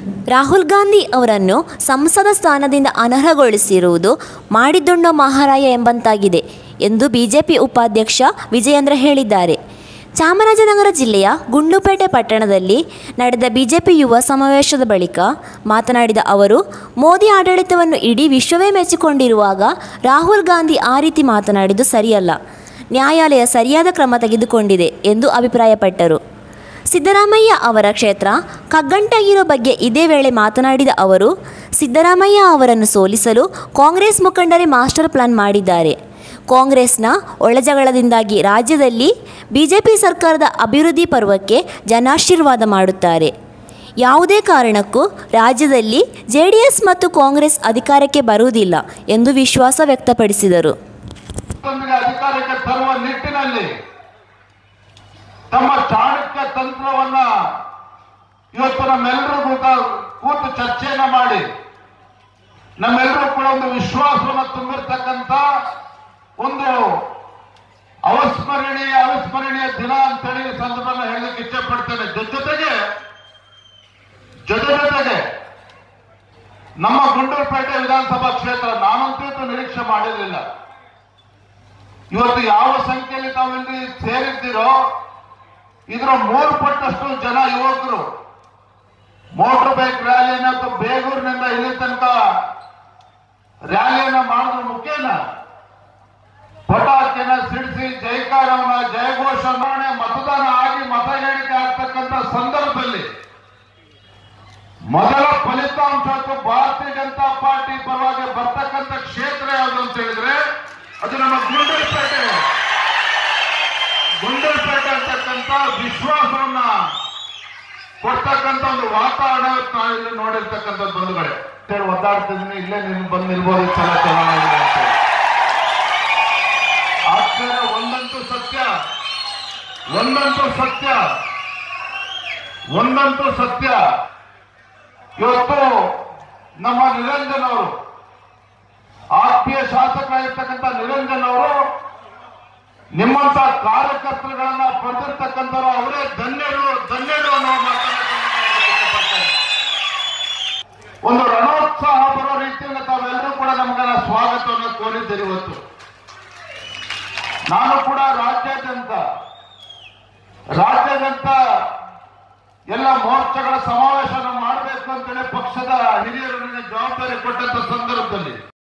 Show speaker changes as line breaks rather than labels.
ರಾಹುಲ್ ಗಾಂಧಿ ಅವರನ್ನು ಸಂಸದ ಸ್ಥಾನದಿಂದ ಅನರ್ಹಗೊಳಿಸಿರುವುದು ಮಾಡಿದ್ದೊಂಡೋ ಮಹಾರಾಯ ಎಂಬಂತಾಗಿದೆ ಎಂದು ಬಿಜೆಪಿ ಉಪಾಧ್ಯಕ್ಷ ವಿಜಯೇಂದ್ರ ಹೇಳಿದ್ದಾರೆ ಚಾಮರಾಜನಗರ ಜಿಲ್ಲೆಯ ಗುಂಡ್ಲುಪೇಟೆ ಪಟ್ಟಣದಲ್ಲಿ ನಡೆದ ಬಿಜೆಪಿ ಯುವ ಸಮಾವೇಶದ ಬಳಿಕ ಮಾತನಾಡಿದ ಅವರು ಮೋದಿ ಆಡಳಿತವನ್ನು ಇಡೀ ವಿಶ್ವವೇ ಮೆಚ್ಚಿಕೊಂಡಿರುವಾಗ ರಾಹುಲ್ ಗಾಂಧಿ ಆ ರೀತಿ ಮಾತನಾಡಿದ್ದು ಸರಿಯಲ್ಲ ನ್ಯಾಯಾಲಯ ಸರಿಯಾದ ಕ್ರಮ ತೆಗೆದುಕೊಂಡಿದೆ ಎಂದು ಅಭಿಪ್ರಾಯಪಟ್ಟರು ಸಿದ್ದರಾಮಯ್ಯ ಅವರ ಕ್ಷೇತ್ರ ಕಗ್ಗಂಟಾಗಿರೋ ಬಗ್ಗೆ ಇದೇ ವೇಳೆ ಮಾತನಾಡಿದ ಅವರು ಸಿದ್ದರಾಮಯ್ಯ ಅವರನ್ನು ಸೋಲಿಸಲು ಕಾಂಗ್ರೆಸ್ ಮುಖಂಡರೇ ಮಾಸ್ಟರ್ ಪ್ಲಾನ್ ಮಾಡಿದ್ದಾರೆ ಕಾಂಗ್ರೆಸ್ನ ಒಳಜಗಳದಿಂದಾಗಿ ರಾಜ್ಯದಲ್ಲಿ ಬಿಜೆಪಿ ಸರ್ಕಾರದ ಅಭಿವೃದ್ಧಿ ಪರ್ವಕ್ಕೆ ಜನಾಶೀರ್ವಾದ ಮಾಡುತ್ತಾರೆ ಯಾವುದೇ ಕಾರಣಕ್ಕೂ ರಾಜ್ಯದಲ್ಲಿ ಜೆ ಡಿ ಎಸ್ ಮತ್ತು ಕಾಂಗ್ರೆಸ್ ಅಧಿಕಾರಕ್ಕೆ ಬರುವುದಿಲ್ಲ ಎಂದು ವಿಶ್ವಾಸ ವ್ಯಕ್ತಪಡಿಸಿದರು
ತಮಗೆ ಅಧಿಕಾರಕ್ಕೆ ತರುವ ನಿಟ್ಟಿನಲ್ಲಿ ತಮ್ಮ ಚಾಣಕ್ಯ ತಂತ್ರವನ್ನ ಇವತ್ತು ನಮ್ಮೆಲ್ಲರೂ ಕೂಡ ಕೂತು ಚರ್ಚೆಯನ್ನ ಮಾಡಿ ನಮ್ಮೆಲ್ಲರೂ ಕೂಡ ಒಂದು ವಿಶ್ವಾಸವನ್ನು ತುಂಬಿರ್ತಕ್ಕಂಥ ಒಂದು ಅವಸ್ಮರಣೀಯ ಅವಿಸ್ಮರಣೀಯ ದಿನ ಅಂತೇಳಿ ಈ ಸಂದರ್ಭದಲ್ಲಿ ಹೇಳಲಿಕ್ಕೆ ಇಚ್ಛೆ ಪಡ್ತೇನೆ ಜೊತೆಗೆ ಜೊತೆ ಜೊತೆಗೆ ನಮ್ಮ ಗುಂಡೂರುಪೇಟೆ ವಿಧಾನಸಭಾ ಕ್ಷೇತ್ರ ನಾನಂತೂ ಇದು ನಿರೀಕ್ಷೆ ಮಾಡಿರಲಿಲ್ಲ ಇವತ್ತು ಯಾವ ಸಂಖ್ಯೆಯಲ್ಲಿ ತಾವಿಲ್ಲಿ ಸೇರಿದ್ದೀರೋ ಇದರ ಮೂರು ಪಟ್ಟಷ್ಟು ಜನ ಯುವಕರು ಮೋಟರ್ ಬೈಕ್ ರ್ಯಾಲಿಯನ್ನ ಅಥವಾ ಬೇಗೂರಿನಿಂದ ಇಲ್ಲಿ ತನಕ ರ್ಯಾಲಿಯನ್ನ ಮಾಡೋದ್ರ ಮುಖೇನ ಪಟಾಕಿಯನ್ನ ಸಿಡಿಸಿ ಜೈಕಾರವನ್ನ ಜಯಘೋಷ ಮಾಡಿ ಮತದಾನ ಆಗಿ ಮತ ಎಣಿಕೆ ಆಗ್ತಕ್ಕಂಥ ಸಂದರ್ಭದಲ್ಲಿ ಮೊದಲ ಫಲಿತಾಂಶ ಅಥವಾ ಭಾರತೀಯ ಜನತಾ ಪಾರ್ಟಿ ಪರವಾಗಿ ಬರ್ತಕ್ಕಂಥ ಕ್ಷೇತ್ರ ಯಾವುದು ಅಂತ ಹೇಳಿದ್ರೆ ಅದು ನಮ್ಮ ಗುಂಡೂರುಪೇಟೆ ಗುಂಡೂರುಪೇಟೆ ಅಂತಕ್ಕಂಥ ವಿಶ್ವಾಸವನ್ನ ಕೊಡ್ತಕ್ಕಂಥ ಒಂದು ವಾತಾವರಣ ನಾವು ಇಲ್ಲಿ ನೋಡಿರ್ತಕ್ಕಂಥ ಬಂಧುಗಳೇ ಹೇಳಿ ಒದ್ದಾಡ್ತಿದ್ದೀನಿ ಇಲ್ಲೇ ನಿನ್ ಬಂದು ನಿಲ್ಬೋದು ಚಲ ಚೆನ್ನಾಗಿದೆ ಅಂತ ಹೇಳಿ. ಆಶ್ಚರ್ಯ ಒಂದಂತೂ ಸತ್ಯ ಒಂದಂತೂ ಸತ್ಯ ಒಂದಂತೂ ಸತ್ಯ ಇವತ್ತು ನಮ್ಮ ನಿರಂಜನ್ ಅವರು ಆತ್ಮೀಯ ಶಾಸಕರಾಗಿರ್ತಕ್ಕಂಥ ನಿರಂಜನ್ ಅವರು ನಿಮ್ಮಂತ ಕಾರ್ಯಕರ್ತರುಗಳನ್ನ ಪಡೆದಿರ್ತಕ್ಕಂಥವ್ರು ಅವರೇ ಧನ್ಯರು ಧನ್ಯರು ಅನ್ನೋ ಮಾತನ್ನ ನಾನು ಇಷ್ಟಪಡ್ತೇನೆ. ಒಂದು ರಣೋತ್ಸಾಹ ಬರೋ ರೀತಿಯಲ್ಲಿ ತಾವೆಲ್ಲರೂ ಕೂಡ ನಮಗೆಲ್ಲ ಸ್ವಾಗತವನ್ನು ಕೋರಿದ್ದೀರಿ ಇವತ್ತು ನಾನು ಕೂಡ ರಾಜ್ಯಾದ್ಯಂತ ರಾಜ್ಯಾದ್ಯಂತ ಎಲ್ಲ ಮೋರ್ಚಾಗಳ ಸಮಾವೇಶನ ಮಾಡಬೇಕು ಅಂತೇಳಿ ಪಕ್ಷದ ಹಿರಿಯರು ನನಗೆ ಜವಾಬ್ದಾರಿ ಕೊಟ್ಟಂತ ಸಂದರ್ಭದಲ್ಲಿ